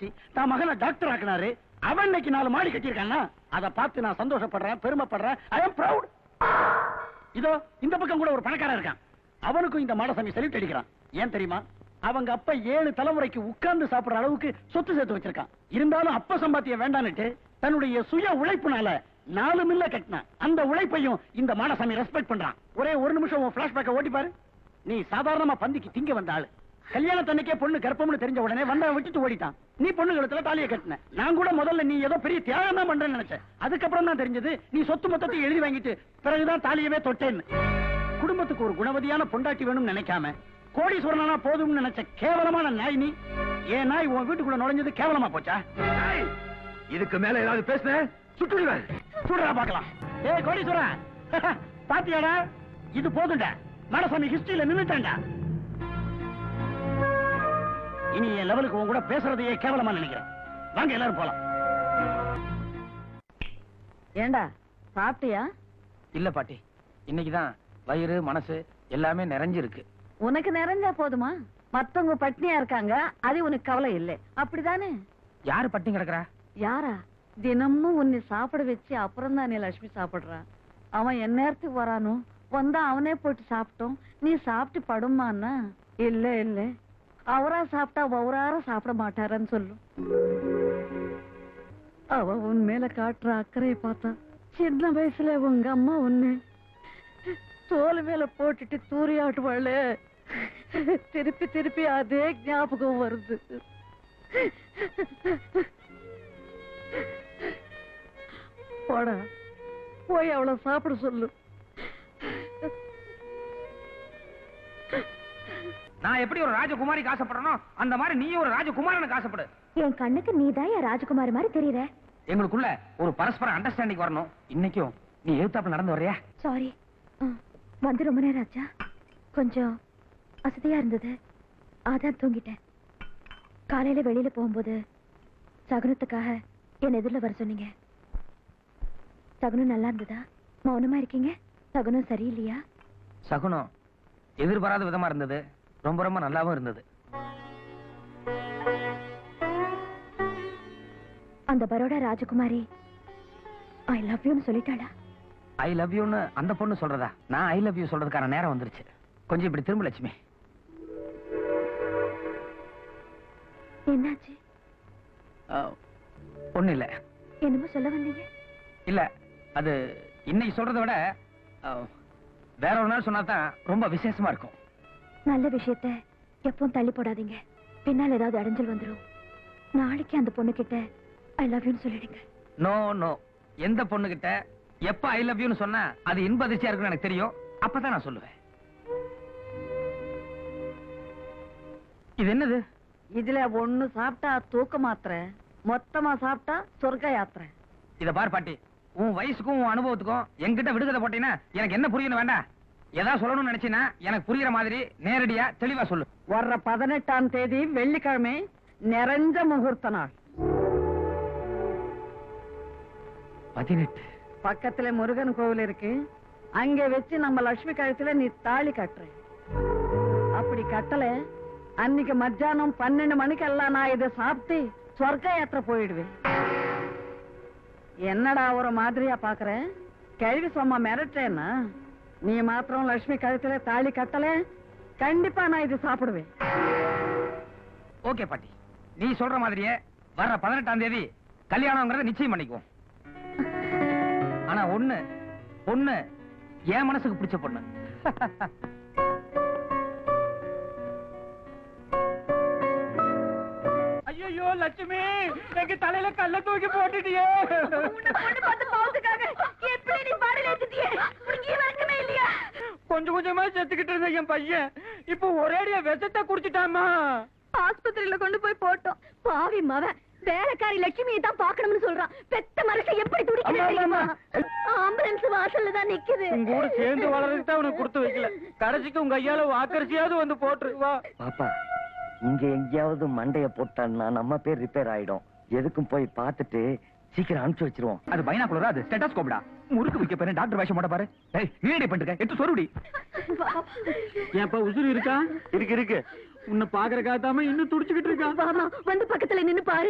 வச்சு தான் மகனை டாக்டர் ஆக்கினாரு அவன் இன்னைக்கு நாலு மாடி கட்டியிருக்கான்னா அதை பார்த்து நான் சந்தோஷப்படுறேன் பெருமைப்படுறேன் ஐ எம் ப்ரௌட் இதோ இந்த பக்கம் கூட ஒரு பணக்காரன் இருக்கான் அவனுக்கும் இந்த மாடசாமி செலிட் அடிக்கிறான் ஏன் தெரியுமா அவங்க அப்பா ஏழு தலைமுறைக்கு உட்கார்ந்து சாப்பிடுற அளவுக்கு சொத்து சேர்த்து வச்சிருக்கான் இருந்தாலும் அப்ப சம்பாத்தியம் வேண்டான்னுட்டு தன்னுடைய சுய உழைப்புனால நாலு மில்ல கட்டினான் அந்த உழைப்பையும் இந்த மாடசாமி ரெஸ்பெக்ட் பண்றான் ஒரே ஒரு நிமிஷம் உன் பிளாஷ்பேக்கை ஓட்டி பாரு நீ சாதாரணமா பந்திக்கு திங்க வந்த ஆளு கல்யாணத்தன்னைக்கே பொண்ணு கர்ப்பம்னு தெரிஞ்ச உடனே வந்தவன் விட்டுட்டு ஓடிட்டான் நீ பொண்ணு கழுத்துல தாலியை கட்டின நான் கூட முதல்ல நீ ஏதோ பெரிய தியாகம் தான் பண்றேன்னு நினைச்சேன் அதுக்கப்புறம் தான் தெரிஞ்சது நீ சொத்து மொத்தத்தை எழுதி வாங்கிட்டு பிறகுதான் தாலியவே தொட்டேன்னு குடும்பத்துக்கு ஒரு குணவதியான பொண்டாட்டி வேணும்னு நினைக்காம கோடீஸ்வரனா போதும்னு நினைச்ச கேவலமான நாய் நீ ஏன் நாய் உன் வீட்டுக்குள்ள நுழைஞ்சது கேவலமா போச்சா ஏய், இதுக்கு மேல ஏதாவது பேசுன சுட்டுடுவேன் சுடுறா பார்க்கலாம் ஏய் கோடீஸ்வரன் பாத்தியாடா இது போதும்டா மனசாமி ஹிஸ்டரியில நின்னுட்டான்டா இனி என் லெவலுக்கு உன் கூட பேசுறதையே கேவலமா நினைக்கிறேன் வாங்க எல்லாரும் போலாம் ஏண்டா சாப்பிட்டியா இல்ல பாட்டி இன்னைக்குதான் வயிறு மனசு எல்லாமே நிறைஞ்சிருக்கு உனக்கு நிறைஞ்சா போதுமா மத்தவங்க பட்னியா இருக்காங்க அது உனக்கு கவலை இல்லை அப்படிதானே யாரு பட்டி கிடக்குறா யாரா தினமும் உன்னை சாப்பிட வச்சு அப்புறம் தான் நீ லட்சுமி சாப்பிடுறா அவன் என் நேரத்துக்கு வரானோ வந்தா அவனே போட்டு சாப்பிட்டோம் நீ சாப்பிட்டு படுமான்னா இல்ல இல்ல அவரா சாப்பிட்டா ஒவ்வொரு சாப்பிட மாட்டாரன்னு சொல்லும் அவ உன் மேல காட்டுற அக்கறையை பார்த்தா சின்ன வயசுல உங்க அம்மா உன்னை தோல் மேல போட்டுட்டு தூரியாட்டுவாளே திருப்பி திருப்பி அதே ஞாபகம் வருது போடா போய் அவளை சாப்பிட சொல்லு நான் எப்படி ஒரு ராஜகுமாரிக்கு ஆசைப்படுறனோ அந்த மாதிரி நீயும் ஒரு ராஜகுமாரனுக்கு ஆசைப்படு என் கண்ணுக்கு நீதான் என் ராஜகுமாரி மாதிரி தெரியற எங்களுக்குள்ள ஒரு பரஸ்பர அண்டர்ஸ்டாண்டிங் வரணும் இன்னைக்கும் நீ எழுத்தாப்புல நடந்து வர்றியா சாரி வந்து ரொம்ப நேரம் ஆச்சா கொஞ்சம் அசதியா இருந்தது அதான் தூங்கிட்டேன் காலையில வெளியில போகும்போது சகுனத்துக்காக என் எதிரில் வர சொன்னீங்க சகுனம் நல்லா இருந்ததா மௌனமா இருக்கீங்க சகுனம் சரியில்லையா சகுனம் எதிர்பாராத விதமா இருந்தது ரொம்ப ரொம்ப நல்லாவும் இருந்தது அந்த பரோடா ராஜகுமாரி ஐ லவ் யூன்னு சொல்லிட்டாளா ஐ லவ் யூன்னு அந்த பொண்ணு சொல்றதா நான் ஐ லவ் யூ சொல்றதுக்கான நேரம் வந்துருச்சு கொஞ்சம் இப்படி திரும்ப லட்சுமி என்னாச்சு ஒண்ணு இல்ல என்னமோ சொல்ல வந்தீங்க இல்ல அது இன்னைக்கு சொல்றதை விட அஹ், வேற ஒரு நாள் சொன்னாதான் ரொம்ப விசேஷமா இருக்கும் நல்ல விஷயத்த எப்பவும் தள்ளி போடாதீங்க பின்னால் ஏதாவது அடைஞ்சல் வந்துடும் நாளைக்கு அந்த பொண்ணு கிட்ட ஐ லவ் யூன்னு சொல்லிடுங்க நோ நோ எந்த பொண்ணுகிட்ட எப்ப ஐ லவ் யூன்னு சொன்னா அது இன்ப அதிர்ச்சியா இருக்குன்னு எனக்கு தெரியும் அப்பதான் நான் சொல்லுவேன் இது என்னது இதுல ஒண்ணு சாப்பிட்டா தூக்க மாத்திரை மொத்தமா சாப்பிட்டா சொர்க்க யாத்திரை இத பார் பாட்டி உன் வயசுக்கும் உன் அனுபவத்துக்கும் என்கிட்ட விடுதலை போட்டீங்கன்னா எனக்கு என்ன புரியணும் வேண்டாம் ஏதாவது சொல்லணும்னு நினைச்சீன்னா எனக்கு புரியுற மாதிரி நேரடியா தெளிவா சொல்லு வர்ற பதினெட்டாம் தேதி வெள்ளிக்கிழமை நிறைஞ்ச முகூர்த்த நாள் பதினெட்டு பக்கத்துல முருகன் கோவில் இருக்கு அங்க வச்சு நம்ம லட்சுமி கழுத்துல நீ தாலி கட்டுற அப்படி கட்டல அன்னைக்கு மத்தியானம் பன்னெண்டு மணிக்கெல்லாம் நான் இதை சாப்பிட்டு சொர்க்க யாத்திரை போயிடுவேன் என்னடா ஒரு மாதிரியா பாக்குற கேள்வி சும்மா மிரட்டேன்னா நீ மாத்திரம் லட்சுமி கழுத்துல தாலி கட்டல கண்டிப்பா நான் இது சாப்பிடுவேன் ஓகே பாட்டி நீ சொல்ற மாதிரியே வர்ற பதினெட்டாம் தேதி கல்யாணம்ங்கறத நிச்சயம் பண்ணிக்குவோம் ஆனா ஒண்ணு பொண்ணு என் மனசுக்கு பிடிச்ச பொண்ணு ஐயோ லட்சுமி எங்க தலையில கல்ல தூக்கி போட்டுட்டியே கொஞ்சம் கொஞ்சமா செத்துக்கிட்டு இருந்த என் பையன் இப்போ ஒரேடியா விஷத்தை குடிச்சிட்டாமா ஆஸ்பத்திரியில கொண்டு போய் போட்டோம் பாவி மவன் வேலைக்காரி லட்சுமியை தான் பாக்கணும்னு சொல்றான் பெத்த மனசை எப்படி துடிக்குது அம்மா, தெரியுமா அம்மா. ஆம்புலன்ஸ் வாசல்ல தான் நிக்குது உங்க கூட சேர்ந்து வளர்றதுக்கு தான் உனக்கு கொடுத்து வைக்கல கடைசிக்கு உங்க ஐயால வாக்கரிசியாவது வந்து போட்டுரு வா பாப்பா இங்க எங்கேயாவது மண்டைய போட்டான்னா நம்ம பேர் ரிப்பேர் ஆயிடும் எதுக்கும் போய் பார்த்துட்டு சீக்கிரம் அனுப்பிச்சு வச்சிருவோம் அது பைனாக்குலரா அது ஸ்டெட்டாஸ்கோப்டா முறுக்கு வைக்க பேரு டாக்டர் வேஷம் போட பாரு ஏய் நீடி பண்ணிருக்க எட்டு சொருடி ஏன்ப்பா உசுறு இருக்கா இருக்கு இருக்கு உன்னை பாக்குற காத்தாம இன்னும் துடிச்சுக்கிட்டு இருக்கா வாமா வந்து பக்கத்துல நின்னு பாரு